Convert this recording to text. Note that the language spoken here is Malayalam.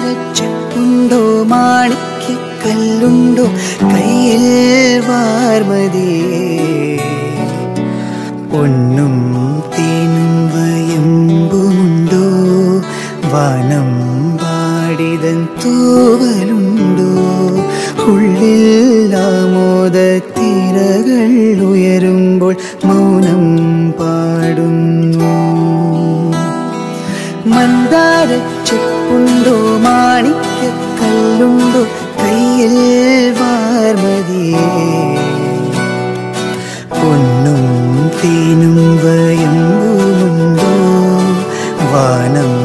മന്ദാരച്ചെപ്പുണ്ടോ മാണിക്യ കല്ലുണ്ടോ കയ്യിൽ വാർമതിയേ പൊന്നും തേനും വയമ്പുമുണ്ടോ വനം പാടിതൻ തൂവലുണ്ടോ ഉള്ളിൽ ആമോദ തിരകൾ ഉയരുമ്പോൾ മൗനം പാടുന്നു മന്ദാരച്ചെപ്പുണ്ടോ മാണിക്യ കല്ലുണ്ടോ കയ്യിൽ വാർമതിയേ പൊന്നും തേനും വയമ്പുമുണ്ടോ വാനം